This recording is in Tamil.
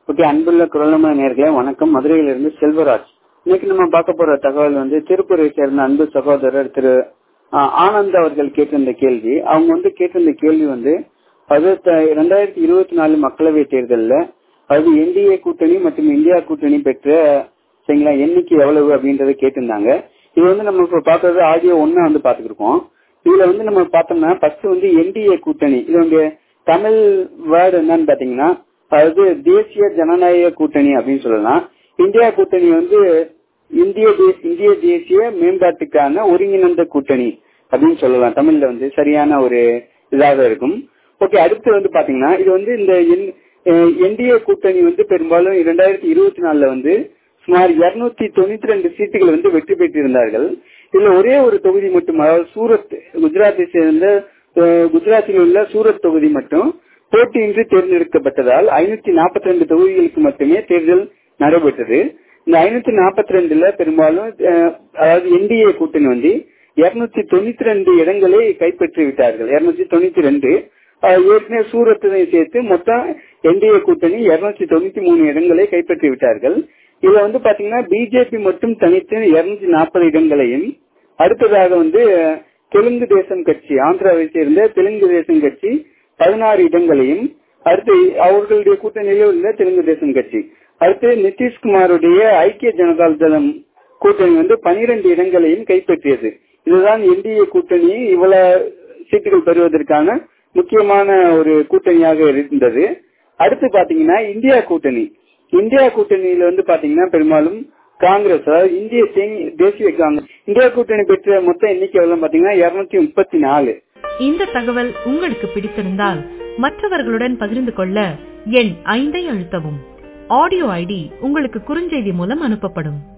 ஓகே அன்புள்ள குரலம நேர்களே வணக்கம் மதுரையிலிருந்து செல்வராஜ் இன்னைக்கு நம்ம பார்க்க போற தகவல் வந்து திருப்பூரை சேர்ந்த அன்பு சகோதரர் திரு ஆஹ், ஆனந்த் அவர்கள் கேட்டிருந்த கேள்வி அவங்க வந்து கேட்டிருந்த கேள்வி வந்து அது ரெண்டாயிரத்தி இருபத்தி நாலு மக்களவை தேர்தல்ல அது என்டிஏ கூட்டணி மற்றும் இந்தியா கூட்டணி பெற்ற சரிங்களா எண்ணிக்கை எவ்வளவு அப்படின்றத கேட்டிருந்தாங்க இது வந்து நம்ம இப்ப பார்த்தது ஆடியோ ஒன்னா வந்து பாத்துக்கிருக்கோம் இதுல வந்து நம்ம பார்த்தோம்னா ஃபர்ஸ்ட் வந்து என்டிஏ கூட்டணி இது வந்து தமிழ் வேர்டு என்னன்னு பாத்தீங்கன்னா அதாவது தேசிய ஜனநாயக கூட்டணி அப்படின்னு சொல்லலாம் இந்தியா கூட்டணி வந்து இந்திய தே- இந்திய தேசிய மேம்பாட்டுக்கான ஒருங்கிணைந்த கூட்டணி அப்படின்னு சொல்லலாம் தமிழ்ல வந்து சரியான ஒரு இதாக இருக்கும் ஓகே அடுத்து வந்து பாத்தீங்கன்னா இது வந்து இந்த என்டிஏ கூட்டணி வந்து பெரும்பாலும் இரண்டாயிரத்தி இருபத்தி நாலுல வந்து சுமார் இருநூத்தி தொண்ணூத்தி ரெண்டு சீட்டுகள் வந்து வெற்றி பெற்றிருந்தார்கள் இதுல ஒரே ஒரு தொகுதி மட்டும் அதாவது சூரத் குஜராத்தை சேர்ந்த அஹ், குஜராத்தில் உள்ள சூரத் தொகுதி மட்டும் போட்டியின்றி தேர்ந்தெடுக்கப்பட்டதால் ஐநூத்தி நாற்பத்தி ரெண்டு தொகுதிகளுக்கு மட்டுமே தேர்தல் நடைபெற்றது இந்த ஐநூத்தி நாற்பத்தி ரெண்டுல பெரும்பாலும் அஹ், அதாவது என்டிஏ கூட்டணி வந்து இருநூத்தி தொண்ணூத்தி ரெண்டு இடங்களை கைப்பற்றி விட்டார்கள் இருநூத்தி தொண்ணூத்தி ரெண்டு ஏற்கனவே சூரத்தை சேர்த்து மொத்தம் என்டிஏ கூட்டணி இருநூத்தி தொண்ணூத்தி மூணு இடங்களை கைப்பற்றி விட்டார்கள் இதுல வந்து பாத்தீங்கன்னா பிஜேபி மட்டும் தனித்து இருநூத்தி நாற்பது இடங்களையும் அடுத்ததாக வந்து அஹ், தெலுங்கு தேசம் கட்சி ஆந்திராவை சேர்ந்த தெலுங்கு தேசம் கட்சி பதினாறு இடங்களையும் அடுத்து அவர்களுடைய கூட்டணியிலே உள்ள தெலுங்கு தேசம் கட்சி அடுத்து நிதிஷ்குமாருடைய ஐக்கிய ஜனதா தளம் கூட்டணி வந்து பனிரெண்டு இடங்களையும் கைப்பற்றியது இதுதான் என்டிஏ கூட்டணி இவ்வளவு சீட்டுகள் பெறுவதற்கான முக்கியமான ஒரு கூட்டணியாக இருந்தது அடுத்து பாத்தீங்கன்னா இந்தியா கூட்டணி இந்தியா கூட்டணியில வந்து பாத்தீங்கன்னா பெரும்பாலும் காங்கிரஸ் அதாவது இந்திய தேனி- தேசிய காங்கிரஸ் இந்தியா கூட்டணி பெற்ற மொத்த எண்ணிக்கை எவ்வளவு பாத்தீங்கன்னா இருநூத்தி முப்பத்தி நாலு இந்த தகவல் உங்களுக்கு பிடித்திருந்தால் மற்றவர்களுடன் பகிர்ந்து கொள்ள எண் ஐந்தை அழுத்தவும் ஆடியோ ஐடி உங்களுக்கு குறுஞ்செய்தி மூலம் அனுப்பப்படும்